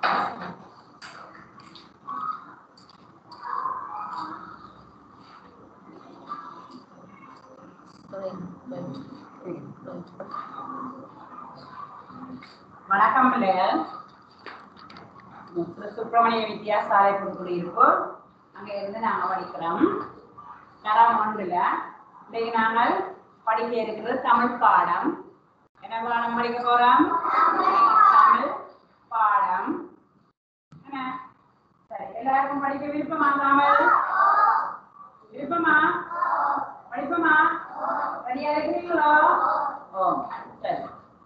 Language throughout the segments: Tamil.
வணக்கம் பிள்ளைகள் திரு சுப்பிரமணிய வித்யாசாலை புதுக்குடியிருப்பு அங்க இருந்து நாங்க படிக்கிறோம் தரம் ஒன்றுல இன்னைக்கு நாங்கள் படிக்க இருக்கிறது தமிழ் பாடம் என்ன பாடம் படிக்க போறோம் தமிழ் பாடம் என்ன சரி எல்லாருக்கும் படிக்க விருப்பமா தமிழ் விருப்பமா படிப்போமா ரெடியா இருக்கிறீங்களோ ஓ சரி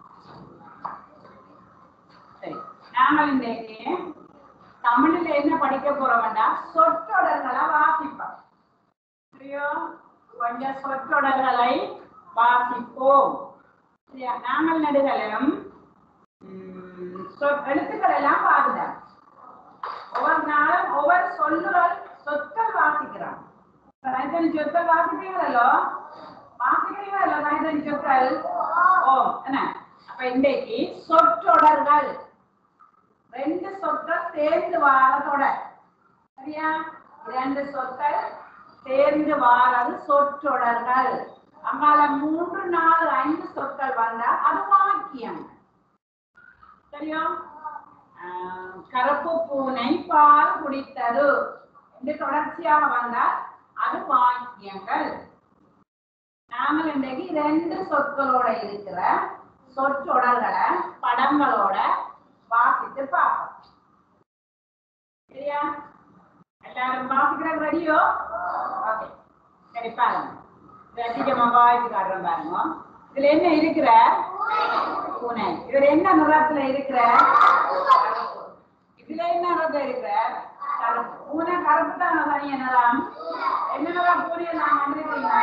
சரி நாங்கள் இன்றைக்கு தமிழ்ல என்ன படிக்க போறோம்னா சொற்றொடர்களை வாசிப்போம் சரியா கொஞ்சம் சொற்றொடர்களை வாசிப்போம் சரியா நாங்கள் நடுகளும் ம், சொ- எழுத்துக்கள் எல்லாம் பாதுதான் ஒவ்வொரு நாளும் ஒவ்வொரு சொல்லுகள் சொற்கள் வாசிக்கிறோம் இப்ப நைத்தனி சொற்கள் வாசிப்பீங்களோ வாசிக்கிறீங்களோ நைத்தனி சொற்கள் ஓ என்ன அப்ப இன்றைக்கு சொற்றொடர்கள் ரெண்டு சொற்கள் சேர்ந்து வார தொடர் சரியா இரண்டு சொற்கள் சேர்ந்து வாரது சொற்றொடர்கள் அங்கால மூன்று நாலு ஐந்து சொற்கள் வந்தா அது வாக்கியம் சரியா ஆஹ் கருப்பு பூனை பால் குடித்தது என்று தொடர்ச்சியாக வந்தால் அது வாக்கியங்கள் நாங்கள் இன்றைக்கு ரெண்டு சொற்களோட இருக்கிற சொற்றொடர்களை படங்களோட வாசித்து பார்ப்போம் சரியா எல்லாரும் வாசிக்கிறது ரெடியோ ஓகே சரி பாருங்க ரசிகமா வாய்ப்பு காட்டுறோம் பாருங்க இதுல என்ன இருக்கிற பூனை இதுல என்ன நிறத்துல இருக்கிற கருப்பு. இதுல என்ன நிறத்துல இருக்கிற கருப்பு பூனை கருப்பு தான் தனிய நிறம் என்ன நிறம் பூனையை நான் கண்டிருக்கீங்க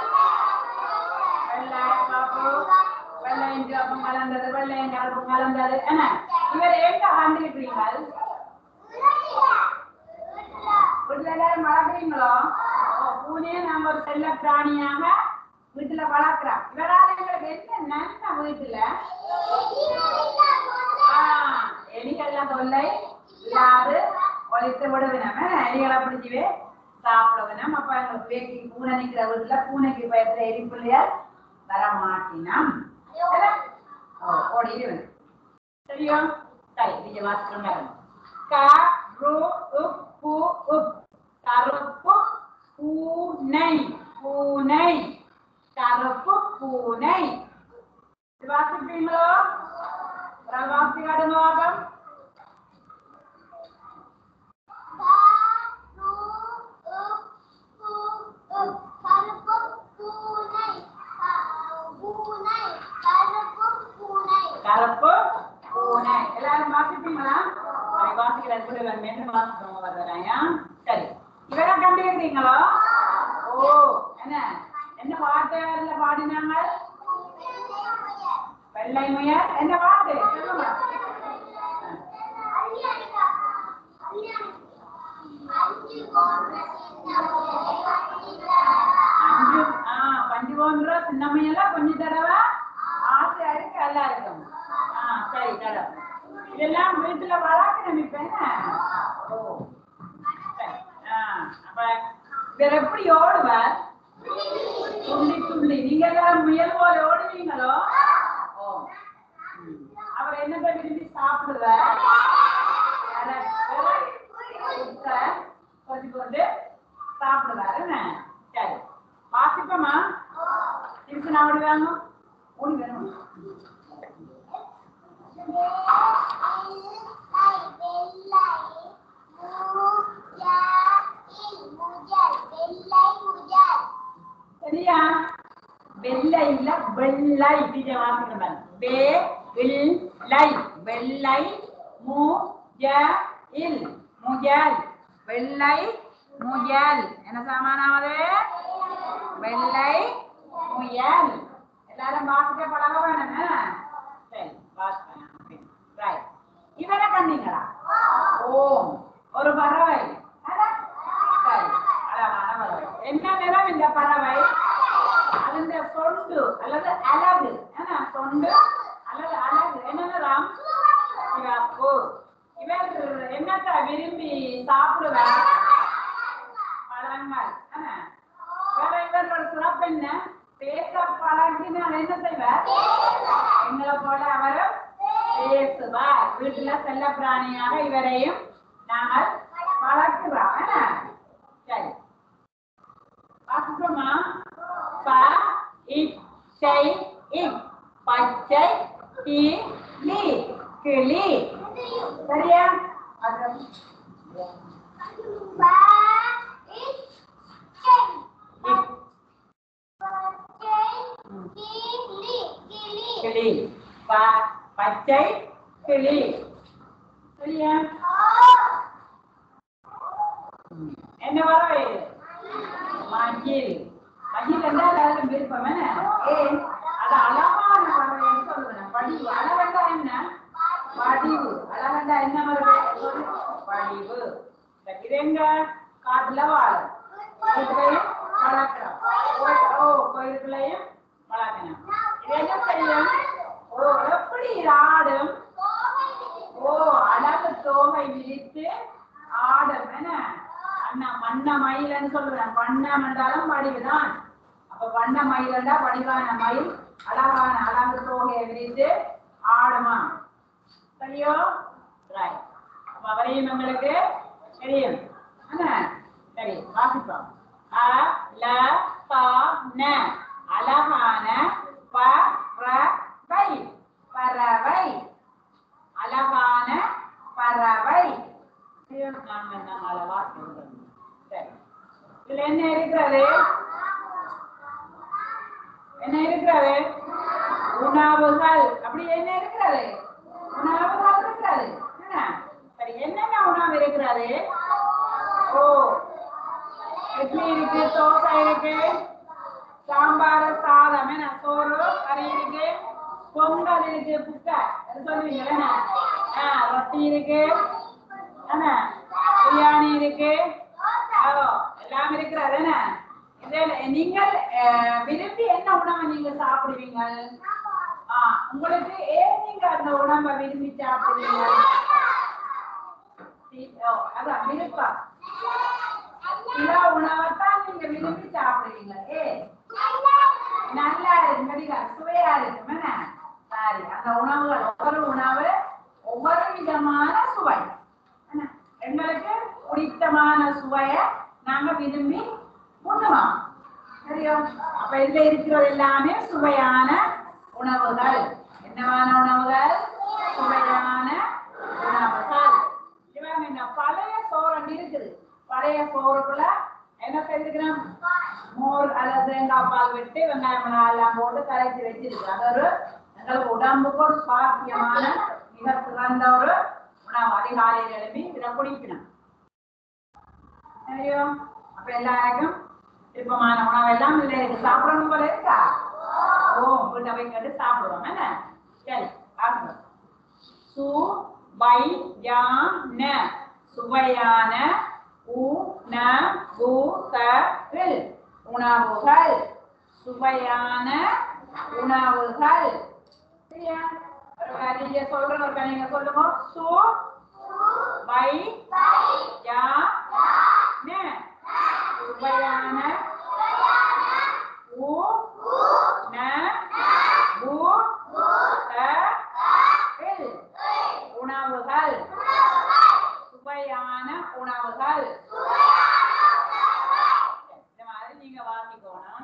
வெள்ளை கருப்பு வெள்ளையும் சிவப்பும் கலந்தது வெள்ளையும் கருப்பும் கலந்தது என்ன இவர் எங்க கண்டிருக்கிறீங்க வீட்டுல எல்லாரும் வளர்க்குறீங்களோ ஓ, பூனையை நாங்க ஒரு செல்ல பிராணியாக வீட்டுல வளர்க்கிறோம் இவரால எங்களுக்கு என்ன நன்மை வீட்டுல ஆஹ், எலிகள்லாம் தொல்லை இல்லாது ஒழித்து விடுவினம் எலிகளை பிடிச்சிவே சாப்பிடுவினம் அப்ப எங்களுக்கு வேக்கி பூனை நிக்கிற வீட்டுல பூனைக்கு பயத்துல எலி பிள்ளையார் வர மாட்டினம் ஓடிடுவேன் சரியோ சரி நீங்க வாசிக்கிறோம் பாருங்க க ரு உப் பு உப் கருப்பு பூனை பூனை கருப்பு பூனை இது வாசிப்பீங்களோ ஒரு வாசி காட்டுங்க வாக்கம் கருப்பு பூனை எல்லாரும் வாசிப்பீங்களா சரி வாசிக்கிற கூட மென்னு வாசிக்கிறவங்க வர்றாங்க சரி இவரை கண்டிருக்கிறீங்களோ ஓ என்ன என்ன வார்த்தையில பாடினாங்க வெள்ளை முயல் என்ன பாட்டு சொல்லுங்க அஞ்சு ஆ பஞ்சு போன்ற சின்ன முயலா கொஞ்சம் தடவை ஆசை இருக்கு நல்லா இருக்கும் ஆ சரி தடவை இதெல்லாம் வீட்டுல வளர்க்கணும் இப்ப என்ன ஓ சரி ஆ அப்ப இவர் எப்படி ஓடுவார் துள்ளி துள்ளி நீங்க எல்லாரும் முயல் போல ஓடுவீங்களோ ஓ ம். அவர் என்னத்தை விரும்பி சாப்பிடுவார் கேரட், முட்டை கொஞ்சம் கொண்டு சாப்பிடுவாரு என்ன? சரி வாசிப்போமா திருப்பி நான் ஓடுவாங்க ஓடி வேணும் சரியா வெள்ளை இல்ல வெள்ளை இதை வாசிக்கணும் பாருங்க. வே வெள்ளை வெள்ளை மு ய இல் முயல் வெள்ளை முயல் என்ன சாமானாவது வெள்ளை முயல் எல்லாரும் வாசிக்க பழக வேணும் சரி வாசிப்பேன் ரைட் இவரை கண்டீங்களா ஓம் ஒரு பறவை அட, சரி அழகான பறவை என்ன நிறம் இந்த பறவை அதன் சொண்டு அல்லது அழகு என்ன சொண்டு அல்லது அழகு என்ன நிறம் சிவப்பு இவர் என்னத்த விரும்பி சாப்பிடுவார் பழங்கள் ஆனா, வேற இவரோட சிறப்பு என்ன பேச பழகினால் என்ன செய்வார் எங்களை போல அவரும் பேசுவார் வீட்டுல செல்ல பிராணியாக இவரையும் நாங்கள் வளர்க்கிறோம் ஆனா? சரி வாசிப்போமா ப இச்சை இக் பச்சை தி லி கிளி சரியா அது இக் கிளி ப பச்சை கிளி சரியா ம். என்ன வர மகிழ் மகிழ் என்றால் எல்லாருக்கும் விருப்பம் என்ன ஏன் அது அழகான பறவைன்னு சொல்லுவேன் படிவு அழகண்டா என்ன படிவு அழகண்டா என்ன வருது படிவு சரி, இது எங்க காட்டுல வாழும் வீட்டுலையும் வளர்க்கிறோம் கோயில்- ஓ கோயிலுக்குள்ளேயும் வளர்க்கணும் இது என்ன செய்யும் ஓ எப்படி இது ஆடும் ஓ அழகு தோகை விரித்து ஆடும் என்ன அண்ணா வண்ண மயிலன்னு சொல்லுவேன் வண்ணம் என்றாலும் வடிவுதான் அப்ப வண்ண மயிலண்டா வடிவான மயில் அழகான அழகு தோகையை விரித்து ஆடுமா சரியோ ரைட் அப்ப அவரையும் உங்களுக்கு தெரியும் என்ன சரி வாசிப்போம் அ ல ப ந அழகான ப ர வை பறவை அழகான பறவை நாங்கள் நாங்கள் அழகா சொல்றோம் சரி இதுல என்ன இருக்கிறது என்ன இருக்கிறது உணவுகள் அப்படி என்ன இருக்கிறது உணவுகள் இருக்கிறது என்ன சரி என்னென்ன உணவு இருக்கிறது ஓ இட்லி இருக்கு தோசை இருக்கு சாம்பார் சாதம் என்ன சோறு கறி இருக்கு பொங்கல் இருக்கு புக்கை அது சொல்லுவீங்க என்ன ஆ, ரொட்டி இருக்கு என்ன பிரியாணி இருக்கு ஓ, எல்லாம் இருக்கிறது என்ன இதுல நீங்கள் அஹ், விரும்பி என்ன உணவை நீங்க சாப்பிடுவீங்க ஆ, உங்களுக்கு ஏன் நீங்க அந்த உணவை விரும்பி சாப்பிடுவீங்க சி- ஓ, அதான் விருப்பம் சில உணவைத்தான் நீங்க விரும்பி சாப்பிடுவீங்க ஏ நல்லா இருக்கு சரிங்களா? சுவையா இருக்கும் என்ன சரி அந்த உணவுகள் ஒவ்வொரு உணவு ஒவ்வொரு விதமான சுவை என்ன? எங்களுக்கு பிடித்தமான சுவைய நாங்க விரும்பி உண்ணுவோம் சரியோ அப்ப இதுல இருக்கிறது எல்லாமே சுவையான உணவுகள் என்னவான உணவுகள் சுவையான உணவுகள் இவங்க இந்த பழைய சோறு இருக்குது பழைய சோறுக்குள்ள என்ன செஞ்சுக்கிறோம் மோர் அல்லது தேங்காய் பால் விட்டு வெங்காயம் மிளகாய் எல்லாம் போட்டு கரைச்சி வச்சிருக்கு அது ஒரு எங்களுக்கு உடம்புக்கு ஒரு சுவாரஸ்யமான மிக சிறந்த ஒரு உணவு அதிகாலையில் எழுப்பி இதை குடிக்கணும் ஐயோ அப்ப எல்லாருக்கும் விருப்பமான உணவு எல்லாம் இதுல இருக்கு சாப்பிடணும் போல இருக்கா ஓ வீட்டை போய் கேட்டு சாப்பிடுவோம் என்ன சரி ஆகணும் சு வை யா ந சுவையான உ ந உ க ல் உணவுகள் சுவையான உணவுகள் சரியா ஒரு வரிய சொல்றேன் ஒரு நீங்க சொல்லுங்க சு வை யா ந சுவையான உ ந உ க ல் உணவுகள் சுவையான உணவுகள் இந்த மாதிரி நீங்க வாசிக்கணும்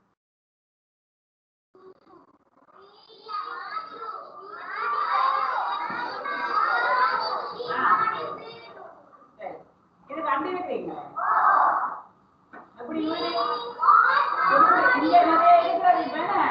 சரி இது கண்டிருக்கீங்க எப்படி இவரு? இங்க நிறைய இருக்கிறது இப்ப என்ன?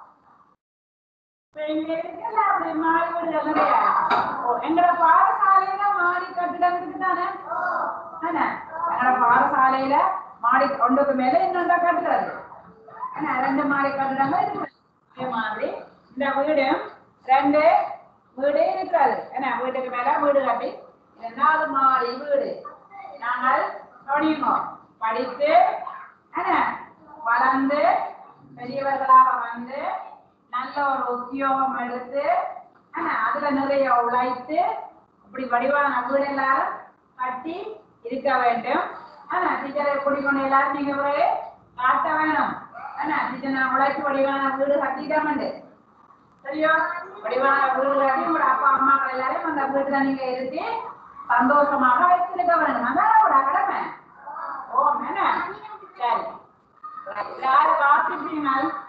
இப்ப இங்க இருக்குல்ல அப்படி மாடி வீடுகள் நிறைய. ஓ, எங்கட பாடசாலையில மாடி கட்டிடம் இருக்குதானே என்ன? எங்கட பாடசாலையில மாடி ஒன்றுக்கு மேல இன்னொன்றா கட்டுறது என்ன ரெண்டு மாடி கட்டிடங்கள் இருக்கு அதே மாதிரி இந்த வீடு ரெண்டு வீடு இருக்கிறது என்ன வீட்டுக்கு மேல வீடு கட்டி இது நாலு மாடி வீடு நாங்கள் தொடங்கினோ படித்து என்ன வளர்ந்து பெரியவர்களாக வந்து நல்ல ஒரு உத்தியோகம் எடுத்து என்ன அதுல நிறைய உழைத்து இப்படி வடிவான வீடு எல்லாரும் கட்டி இருக்க வேண்டும் ஆனா டீச்சரை குடிக்கணும் எல்லாரும் நீங்க ஒரு காட்ட வேணும் ஆனா டீச்சர் நான் உழைச்சி வடிவான வீடு கட்டிட்டோம்ண்டு சரியோ வடிவான வீடு கட்டி உங்களோட அப்பா அம்மாக்கள் எல்லாரையும் அந்த வீட்டுல நீங்க இருந்து சந்தோஷமாக வச்சிருக்க வேண்டும் அதான் ஒரு கடமை ஓ என்ன சரி யாரு வாசிப்பீங்க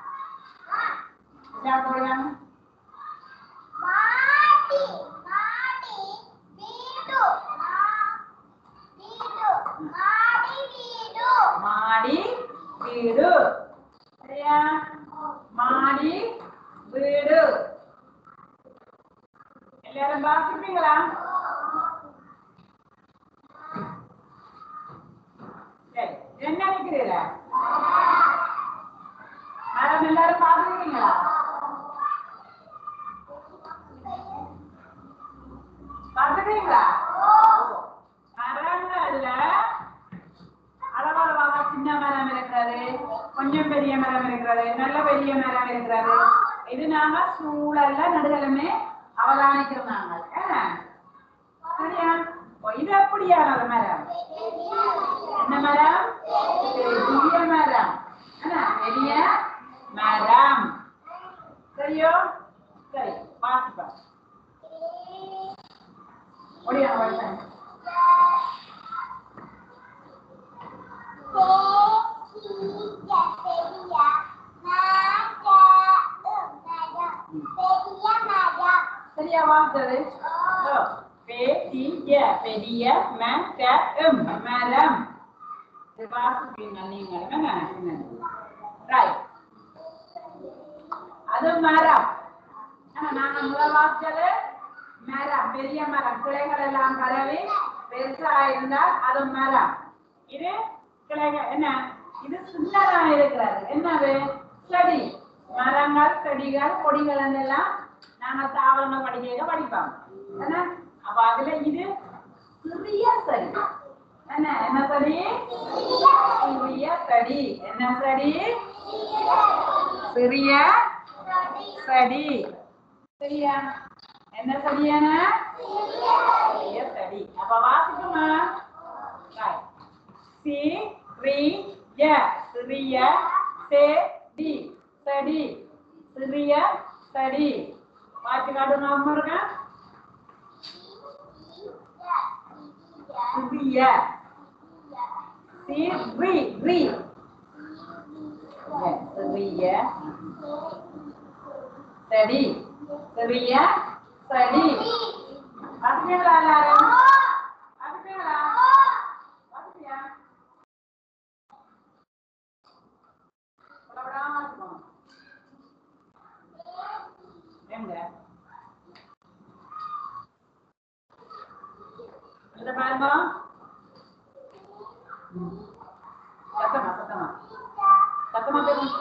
யார் போடுவாங்க மாடி மாடி வீடு வீடு மாடி வீடு மாடி வீடு சரியா மாடி வீடு எல்லாரும் வாசிப்பீங்களா சரி என்ன நினைக்கிறீங்க மேடம் எல்லாரும் பாத்துருக்கீங்களா பாத்துக்கிறீங்களா மரங்கள்ல அளவளவாக சின்ன மரம் இருக்கிறது கொஞ்சம் பெரிய மரம் இருக்கிறது நல்ல பெரிய மரம் இருக்கிறது இது நாம சூழல்ல நடுகளுமே அவதானிக்கிறோம் நாங்கள் என்ன? சரியா ஓ, இது எப்படியான ஒரு மரம் என்ன மரம் பெரிய மரம் என்ன? பெரிய மரம் சரியோ சரி வாசிப்பா முடியா வருஷம் சரியா வாசித்தது ஓ, பெரிய பெரிய மரம் மரம் இது வாசிப்பீங்க நீங்க என்ன ரைட் அது மரம் ஆனா நாங்க முதல் வாசிச்சது மரம் பெரிய மரம் கிளைகள் எல்லாம் பரவி பெருசா இருந்தால் அது மரம் இது கிளைகள் என்ன இது சின்னதா இருக்கிறது என்னது செடி மரங்கள் செடிகள் கொடிகள் எல்லாம் நாங்க தாவரங்க படிக்க படிப்போம் என்ன அப்ப அதுல இது சிறிய செடி என்ன என்ன செடி சிறிய செடி என்ன செடி சிறிய செடி சரியா என்ன செடியான சிறிய செடி அப்ப வாசிக்குமா Right. சி ரி ய சிறிய செடி செடி சிறிய செடி வாசி காட்டுங்க அம்மா இருக்க சிறிய சி ரி ரி Yeah, சிறிய செடி சிறிய செடி வாசிப்பீங்களா எல்லாரும் வாசிப்பீங்களா வாசிப்பியா படபடாம வாசிப்போம். எங்க இந்த பாருங்க ம். சத்தமா சத்தமா சத்தமா பேசுங்க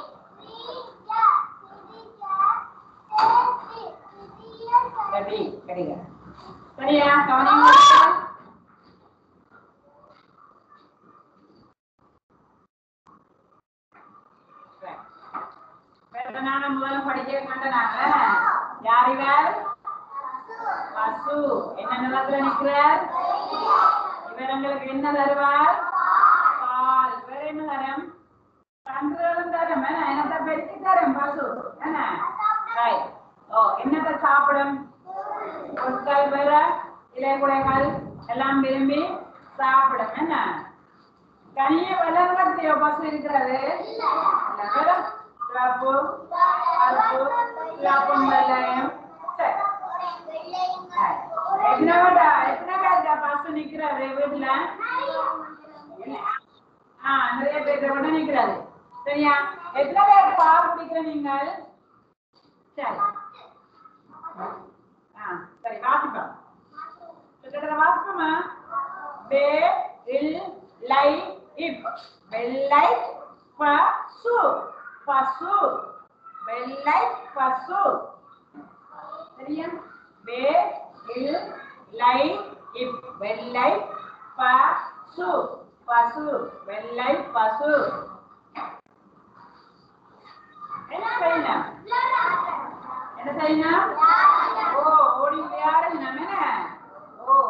சரி சரிங்க சரியா கவனிங்க வேதனான முதல்ல படிக்க மாட்டேனாங்க யார் இவர் பசு என்ன நிலத்துல நிற்கிறார் இவர் எங்களுக்கு என்ன தருவார் பால் வேற என்ன தரம் கன்றுகளும் தரும் என்ன என்னத்தை பெருக்கி தரும் பசு என்ன ரைட் ஓ என்னத்தை சாப்பிடும் பொருட்கள் வேற இலை குலைகள் எல்லாம் விரும்பி சாப்பிடும் என்ன கனிய வளர்றதுலையோ பசு இருக்கிறது இல்ல, வெறும் சிவப்பு கருப்பு சிவப்பும் வெள்ளையும் சரி எத்தனை பேர்டா எத்தனை பேர்டா பசு நிக்கிறாரு வீட்டுல ஆ நிறைய பேர் கூட நிக்கிறாரு சரியா எத்தனை பேர் பால் குடிக்கிற நீங்கள் சரி ஆ சரி வாசிப்போம் கிட்டத்தட்ட வாசிப்போமா வே இல் லை இப் வெள்ளை பசு பசு வெள்ளை பசு சரியா வே இல் லை இப் வெள்ளை பசு பசு வெள்ளை பசு என்ன செய்யணும் என்ன செய்யணும் ஓ ஓடி விளையாடணும் என்ன ஓ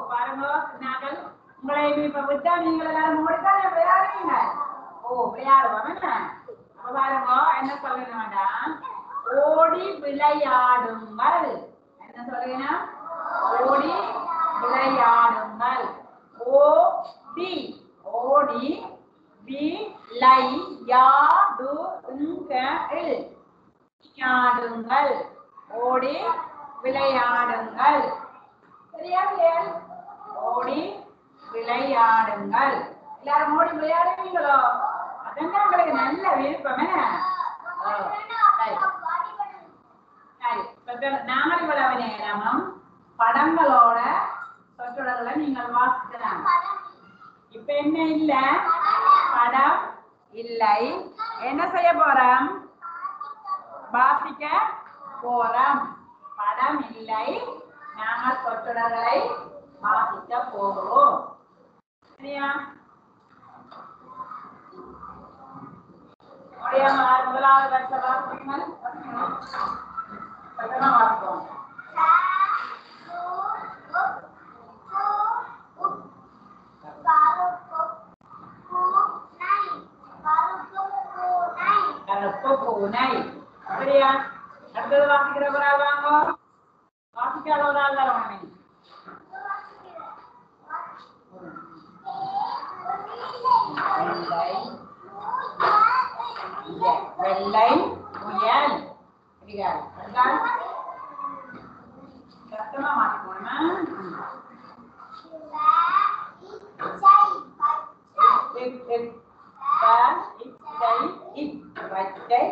இப்ப விட்டா நீங்க எல்லாரும் ஓடித்தானே விளையாடுவீங்க ஓ விளையாடுவோம் என்ன அப்ப பாருங்க என்ன சொல்லணும் வேண்டாம் ஓடி விளையாடுங்கள் என்ன சொல்றீங்க ஓடி விளையாடுங்கள் ஓடி ஓடி விளையாடுங்கள் விளையாடுங்கள் ஓடி விளையாடுங்கள் சரியா பிள்ளைகள்? ஓடி விளையாடுங்கள் எல்லாரும் ஓடி விளையாடுவீங்களோ அதெல்லாம் உங்களுக்கு நல்ல விருப்பம் என்ன ஓ, சரி சரி சொற்கள் நாமளி வளவனே நாமம் படங்களோட சொற்றொடர்களை நீங்கள் வாசிக்கலாம் இப்ப என்ன இல்ல படம் இல்லை என்ன செய்ய போறோம் வாசிக்க போறோம் படம் இல்லை நாங்கள் சொற்றொடர்களை வாசிக்க போகிறோம் சரியா உடைய மா- முதலாவது வருஷ வாசிப்பீங்கள் சத்தமா வாசிப்போம் கருப்பு பூனை சரியா அடுத்தது வாசிக்கிற ஒரு ஆள் வாங்க வாசிக்காத ஒரு ஆள் தர உடனே வெள்ளை முயல் சரியா அதுதான் சத்தமா மாத்திக்கணுமா இக் இக் ப இச்சை இக் பச்சை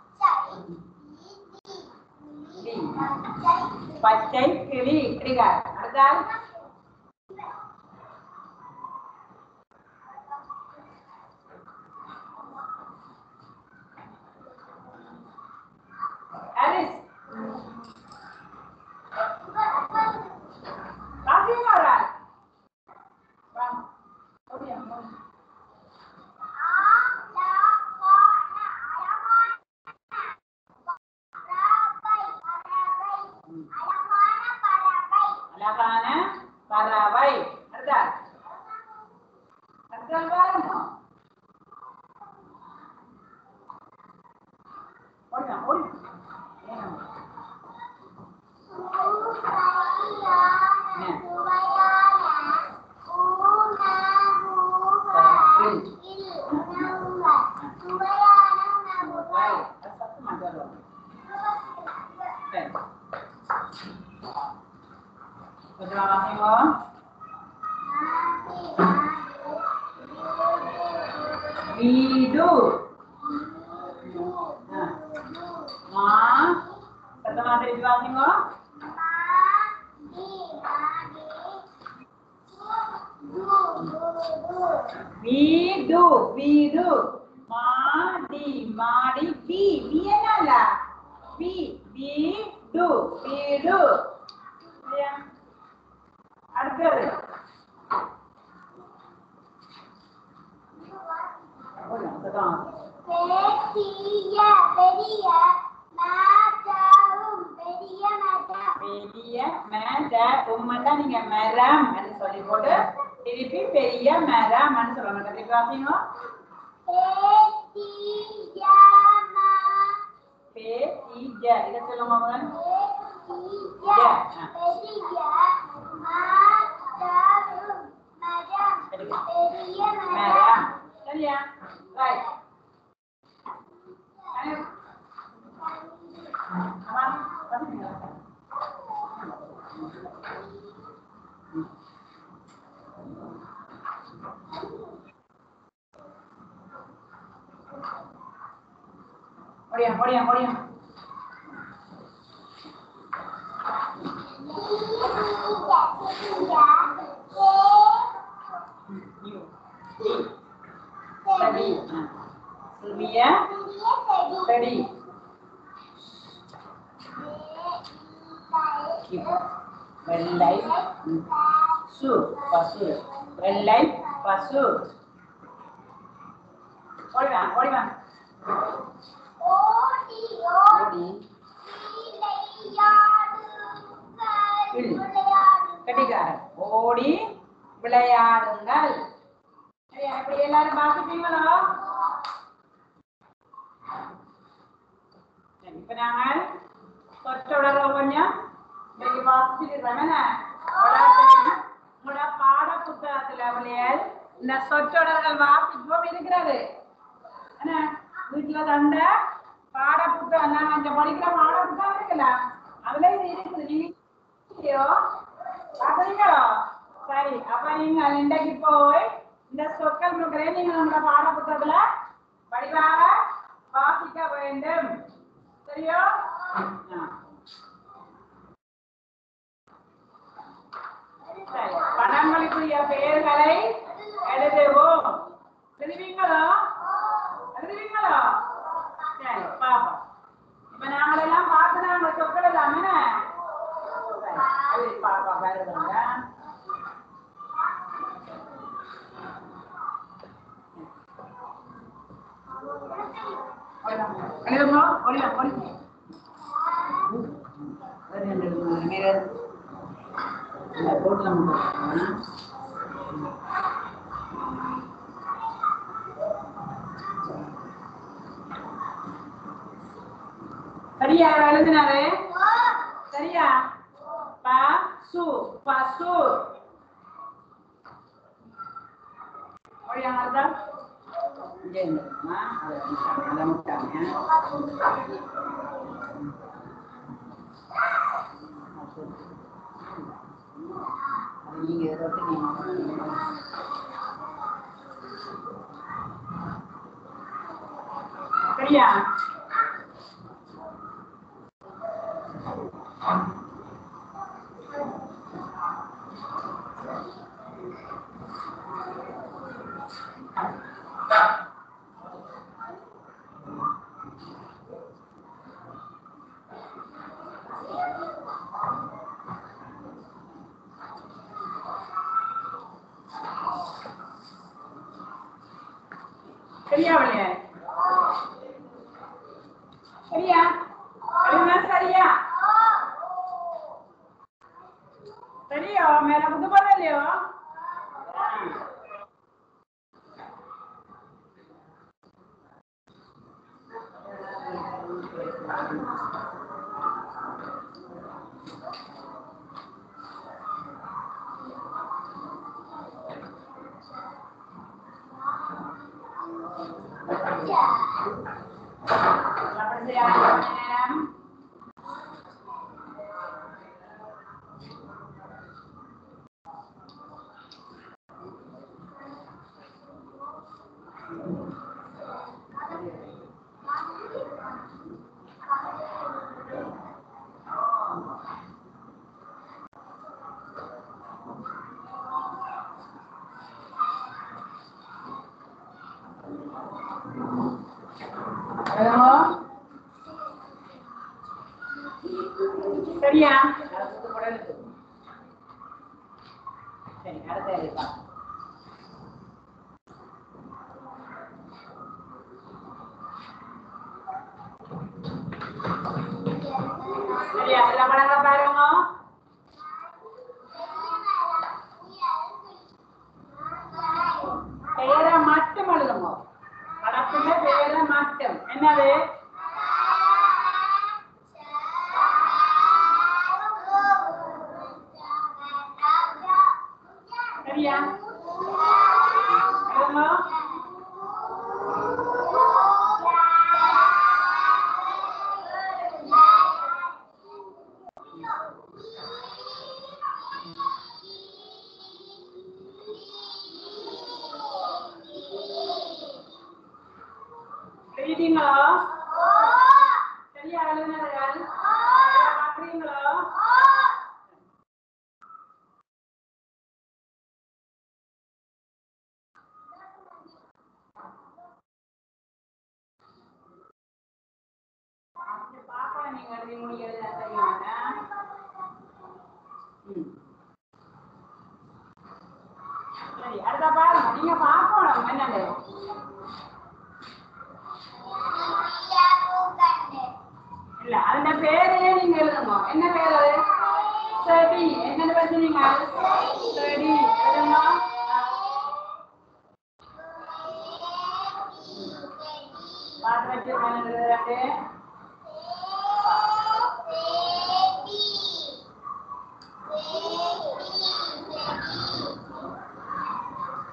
லி பச்சை கிளி சரியா அதுதான் Alice வாசிங்க ஒரு ஆள் வாங்க ஓடியா ஓடியா அழகான பறவை அடுத்தால் அடுத்தால் பாருங்க ஓடியா ஓடி ஏன் Right. அது சத்தமா சொல்லுவாங்க சரி கொஞ்சம் வாசிங்க வீடு ஆ. மா சத்தமா திருப்பி வாசிங்க வீடு வீடு மாடி மாடி வி வி என்னல்ல வி வீடு வீடு சரியா? அடுத்தது ஓடியா, சத்தமா. பெரிய பெரிய மாதாவும் பெரிய மாதா பெரிய மேத உம்மட்டா நீங்க மரம் சொல்லி போட்டு திருப்பி பெரிய மரம் சொல்லணும் திருப்பி வாசிங்க பெரியம்மா பே இஜ இதை சொல்லுங்க முதல்ல. பெரிய பெரிய மாதாவும் மரம் பெரிய மரம் மரம் சரியா ரைட் ஓடியா ஓடியா ஓடியா யூ டி சரி சில்வியா சரி வெள்ளை சு பசு வெள்ளை பசு ஓடிவா ஓடிவா ஓடி கடிகாரம் ஓடி விளையாடுங்கள் சரியா இப்படி எல்லாரும் வாசிப்பீங்களோ சரி, இப்ப நாங்கள் சொற்றொடர்கள் கொஞ்சம் இன்னைக்கு வாசிச்சிருக்கிறோம் என்ன விளையாட்டு உங்களோட பாட புத்தகத்துல பிள்ளைகள் இந்த சொற்றொடர்கள் வாசிப்போம் இருக்கிறது என்ன வீட்டுல தந்த பாட புத்தகம் நாங்க இந்த படிக்கிற பாட புத்தகம் இருக்குல்ல அதுல இது இருக்குது நீங்க இல்லையோ பாக்குறீங்களோ சரி அப்ப நீங்க இன்றைக்கு போய் இந்த சொற்கள் முறையை நீங்க நம்மளோட பாட புத்தகத்துல வடிவாக வாசிக்க வேண்டும் சரியோ ஆ. சரி படங்களுக்குரிய பெயர்களை எழுதுவோம் எழுதுவீங்களோ எழுதுவீங்களோ சரி பாப்போம் இப்ப நாங்களெல்லாம் பார்த்து நாங்க சொற்கள் எல்லாமே சரி பாப்பா வருதுங்க எழுதுங்க ஒளியா ஒளி போட்டு சரியா எழுதினாரு சரியா பசு பசு ஒழியாங்க இங்கே இருந்துருக்குமா அதை வந்துட்டாங்க அதை விட்டாங்க அது நீங்க இதை விட்டு நீங்க சரியா சரியா இல்லையா சரியா எழுதுனா சரியா சரியா மேல புது போல இல்லையோ அப்படி சரியா நேரம் ஹலோ சரியா அடுத்தது கூட இருக்கு. சரி அடுத்த எழுப்பா சரியா எல்லா படங்களை பாருங்க பெயரை மட்டும் எழுதுங்க படத்துல பெயரை மட்டும் என்னது சரியா எழுதுங்க எழுதிங்களா சரியா எழுதுனீர்கள் பாக்குறீங்களா பாப்பா நீங்க எழுதி முடிக்கிறது தெரியுமாண்ணா ம் சரி அடுத்த பாருங்க நீங்க பார்க்கணும் என்னது இல்ல அந்த பேரையே நீங்க எழுதுங்க என்ன பேர் அது செடி என்னது வச்சுனீங்க செடி எழுதுங்க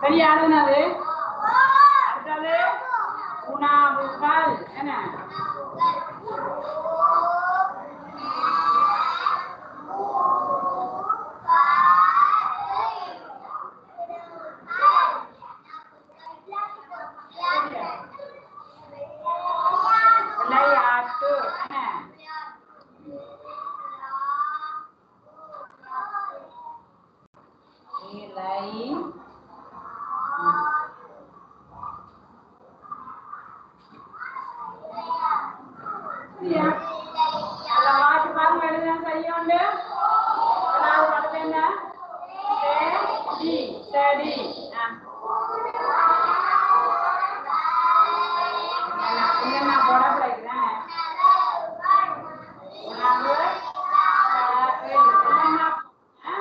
சரி யாருனது அடுத்தது உணவுகள் என்ன விளையாட்டு என்ன இலை சரியா? அந்த வாக்கு பாருங்க எழுதுன சரியுண்டு அதாவது அடுத்து என்ன செடி செடி ஆ. என்னென்ன என்னென்ன போட பிடிக்கிறேன் உணவு அஹ், என்னென்ன ஆ?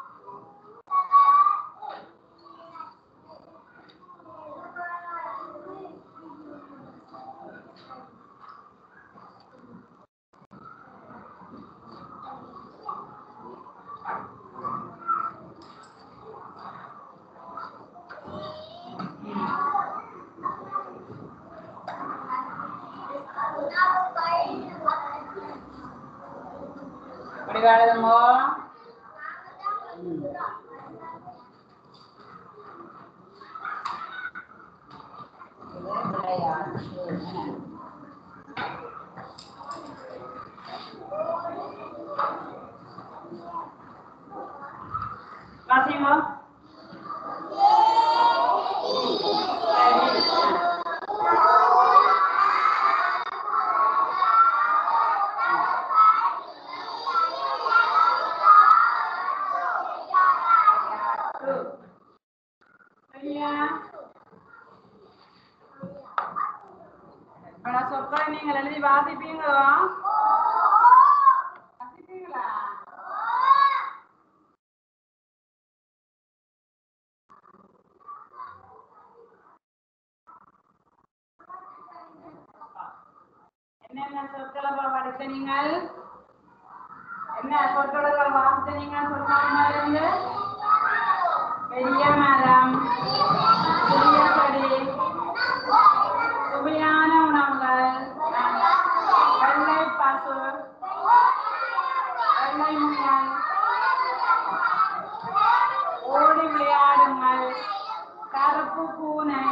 இப்படி எழுதுங்கோ ம். இது விளையாட்டு என்ன? வாசிங்கோ சரியா பல சொற்களை நீங்கள் எழுதி வாசிப்பீங்களோ வாசிப்பீங்களா என்னென்ன சொற்களை படித்த நீங்கள் என்ன சொற்களை வாசித்த நீங்கள் சொற்களிலிருந்து பெரிய மரம் சிறிய செடி சுவையான உணவுகள் வெள்ளை பசு வெள்ளை முயல் ஓடி விளையாடுங்கள் கருப்பு பூனை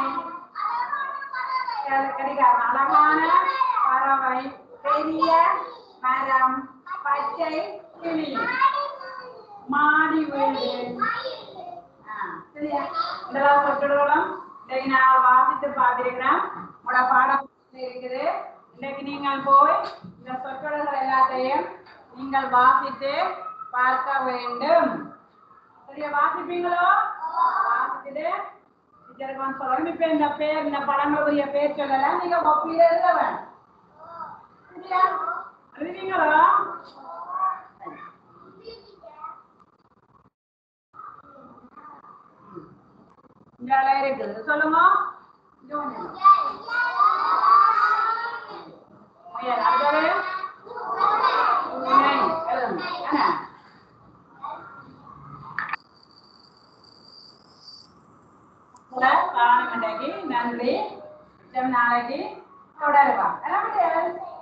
கெ- கிடைக்காது அழகான பறவை பெரிய மரம் பச்சை கிளி மாடி வீடு ஆ, சரியா இதெல்லாம் சொற்களும் இன்னைக்கு நான் வாசித்து பார்த்திருக்கிறேன் உங்களோட பாடம் இருக்குது இன்னைக்கு நீங்கள் போய் இந்த சொற்கள் எல்லாத்தையும் நீங்கள் வாசித்து பார்க்க வேண்டும் சரியா வாசிப்பீங்களோ வாசிச்சுட்டு டீச்சருக்கு வந்து சொல்லணும் இப்ப இந்த பேர் இந்த படங்களுடைய பேர் சொல்லலாம் நீங்க ஒப்பில எழுத வேணும் சரியா எழுதுவீங்களோ இந்த அளவு இருக்குது சொல்லுங்க இது ஒண்ணு. முயல் அடுத்தது பூனை எழுதுங்க என்ன உங்களை காணும் இன்றைக்கு நன்றி நாளைக்கு தொடருவா என்ன